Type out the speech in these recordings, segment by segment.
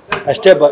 ಅಷ್ಟೇ ಬ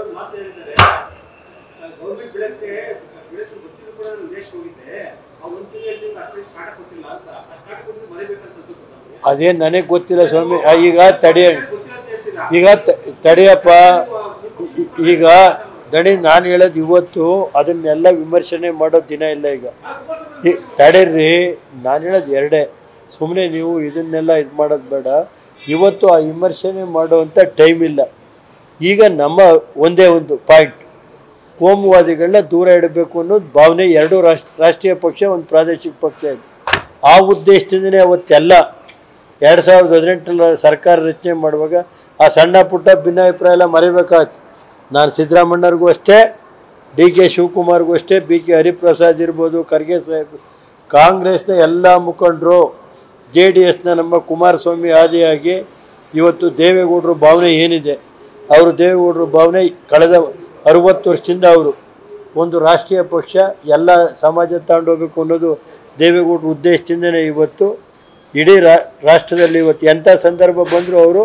ಗೌರ್ಮೆಂಟ್ ಬೆಳಕ್ಕೆ ಬೆಳೆಸಲು ಗೊತ್ತಿದ್ರು ಕೂಡ ನಾನು ವಿದೇಶ ಹೋಗಿದ್ದೆ ಆ ಒಂದು ತಿಂಗಳು ಅಷ್ಟೇ ಸ್ಟಾರ್ಟ್ ಕೊಟ್ಟಿಲ್ಲ ಅಂತ ಆ ಸ್ಟಾರ್ಟ್ ಕೊಟ್ಟು ಮರಿಬೇಕಂತ ಅನ್ಸುತ್ತೆ ನಮ್ಗೆ. ಅದೇನು ನನಗೆ ಗೊತ್ತಿಲ್ಲ ಸ್ವಾಮಿ ಆ, ಈಗ ತಡಿ ಗೊತ್ತಿಲ್ಲ ಅಂತ ಹೇಳ್ತೀರಾ ಈಗ ತ- ತಡಿಯಪ್ಪ ಈ- ಈಗ ದಣಿ ನಾನು ಹೇಳೋದು ಇವತ್ತು ಅದನ್ನೆಲ್ಲ ವಿಮರ್ಶನೆ ಮಾಡೋ ದಿನ ಇಲ್ಲ ಈಗ ಈ- ತಡೀರಿ ನಾನು ಹೇಳೋದು ಎರಡೇ ಸುಮ್ಮನೆ ನೀವು ಇದನ್ನೆಲ್ಲ ಇದು ಮಾಡೋದು ಬೇಡ ಇವತ್ತು ಆ ವಿಮರ್ಶನೆ ಮಾಡುವಂಥ ಟೈಮ್ ಇಲ್ಲ ಈಗ ನಮ್ಮ ಒಂದೇ ಒಂದು ಪಾಯಿಂಟ್ ಕೋಮುವಾದಿಗಳನ್ನ ದೂರ ಇಡಬೇಕು ಅನ್ನೋದು ಭಾವನೆ ಎರಡು ರಾಷ್ಟ್ರ ರಾಷ್ಟ್ರೀಯ ಪಕ್ಷ ಒಂದು ಪ್ರಾದೇಶಿಕ ಪಕ್ಷ ಇದೆ ಆ ಉದ್ದೇಶದಿಂದನೇ ಅವತ್ತೆಲ್ಲ ಎರಡು ಸಾವಿರದ ಹದಿನೆಂಟರ ಸರ್ಕಾರ ರಚನೆ ಮಾಡುವಾಗ ಆ ಸಣ್ಣ ಪುಟ್ಟ ಭಿನ್ನಾಭಿಪ್ರಾಯ ಎಲ್ಲ ಮರಿಬೇಕಾಯ್ತು ನಾನು ಸಿದ್ದರಾಮಣ್ಣವ್ರಿಗೂ ಅಷ್ಟೇ ಡಿ ಕೆ ಶಿವಕುಮಾರ್ಗೂ ಅಷ್ಟೇ ಬಿ ಕೆ ಹರಿಪ್ರಸಾದ್ ಇರ್ಬೋದು ಖರ್ಗೆ ಸಾಹೇಬ್ ಕಾಂಗ್ರೆಸ್ನ ಎಲ್ಲ ಮುಖಂಡರು ಜೆ ಡಿ ಎಸ್ನ ನಮ್ಮ ಕುಮಾರಸ್ವಾಮಿ ಆದಿಯಾಗಿ ಇವತ್ತು ದೇವೇಗೌಡರು ಭಾವನೆ ಏನಿದೆ ಅವರು ದೇವೇಗೌಡರು ಭಾವನೆ ಕಳೆದ ಅರುವತ್ತು ವರ್ಷದಿಂದ ಅವರು ಒಂದು ರಾಷ್ಟ್ರೀಯ ಪಕ್ಷ ಎಲ್ಲ ಸಮಾಜ ತಗೊಂಡೋಗ್ಬೇಕು ಅನ್ನೋದು ದೇವೇಗೌಡರ ಉದ್ದೇಶದಿಂದನೇ ಇವತ್ತು ಇಡೀ ರಾ ರಾಷ್ಟ್ರದಲ್ಲಿ ಇವತ್ತು ಎಂಥ ಸಂದರ್ಭ ಬಂದರೂ ಅವರು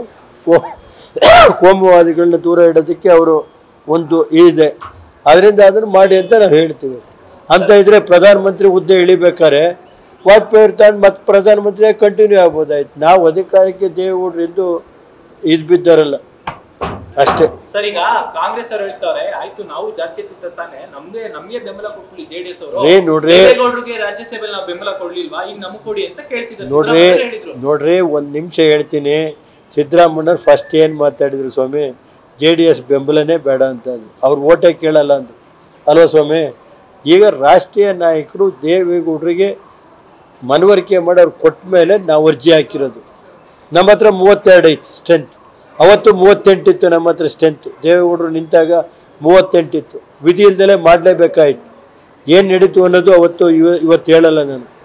ಕೋಮುವಾದಿಗಳನ್ನ ದೂರ ಇಡೋದಕ್ಕೆ ಅವರು ಒಂದು ಇದೆ ಅದರಿಂದ ಅದನ್ನು ಮಾಡಿ ಅಂತ ನಾವು ಹೇಳ್ತೀವಿ ಅಂತ ಇದ್ರೆ ಪ್ರಧಾನಮಂತ್ರಿ ಹುದ್ದೆ ಇಳಿಬೇಕಾದ್ರೆ ವಾಜಪೇಯಿ ಅವ್ರು ತಗೊಂಡು ಮತ್ತೆ ಪ್ರಧಾನಮಂತ್ರಿ ಕಂಟಿನ್ಯೂ ಆಗ್ಬೋದಾಯ್ತು ನಾವು ಅಧಿಕಾರಕ್ಕೆ ದೇವೇಗೌಡರು ಎಂದು ಇದು ಬಿದ್ದಾರಲ್ಲ ಅಷ್ಟೇ ಸರ್ ಈಗ ಕಾಂಗ್ರೆಸ್ ಅವರು ಹೇಳ್ತಾರೆ ಆಯ್ತು ನಾವು ಜಾತ್ಯತೀತ ತಾನೆ ನಮ್ಗೆ ನಮ್ಗೆ ಬೆಂಬಲ ಕೊಟ್ಬಿಡಿ ಜೆಡಿಎಸ್ ಅವರು ರೇ ನೋಡ್ರಿ ದೇವೇಗೌಡರಿಗೆ ರಾಜ್ಯಸಭೆಯಲ್ಲಿ ನಾವು ಬೆಂಬಲ ಕೊಡ್ಲಿಲ್ವಾ ಈಗ ನಮ್ಗೆ ಕೊಡಿ ಅಂತ ಕೇಳ್ತಿದ್ದಾರೆ ನೋಡ್ರಿ ಸಿದ್ದರಾಮಯ್ಯ ಹೇಳಿದ್ರು ನೋಡ್ರಿ ಒಂದು ನಿಮಿಷ ಹೇಳ್ತೀನಿ ಸಿದ್ದರಾಮಣ್ಣವ್ರು ಫಸ್ಟ್ ಏನು ಮಾತಾಡಿದ್ರು ಸ್ವಾಮಿ ಜೆ ಡಿ ಎಸ್ ಬೆಂಬಲನೇ ಬೇಡ ಅಂತ ಅಂದ್ರು. ಅವ್ರು ಓಟೇ ಕೇಳಲ್ಲ ಅಂದ್ರು ಅಲ್ವಾ ಸ್ವಾಮಿ ಈಗ ರಾಷ್ಟ್ರೀಯ ನಾಯಕರು ದೇವೇಗೌಡರಿಗೆ ಮನವರಿಕೆ ಮಾಡಿ ಅವ್ರು ಕೊಟ್ಟ ಮೇಲೆ ನಾವು ಅರ್ಜಿ ಹಾಕಿರೋದು ನಮ್ಮ ಹತ್ರ ಮೂವತ್ತೆರಡು ಐತಿ ಸ್ಟ್ರೆಂತ್ ಅವತ್ತು ಮೂವತ್ತೆಂಟಿತ್ತು ನಮ್ಮ ಹತ್ರ ಸ್ಟ್ರೆಂತ್ ದೇವೇಗೌಡರು ನಿಂತಾಗ ಮೂವತ್ತೆಂಟಿತ್ತು ವಿಧಿ ಇಲ್ದಲೇ ಮಾಡಲೇಬೇಕಾಯ್ತು ಏನು ನಡೀತು ಅನ್ನೋದು ಅವತ್ತು ಇವ ಇವತ್ತು ಹೇಳಲ್ಲ ನಾನು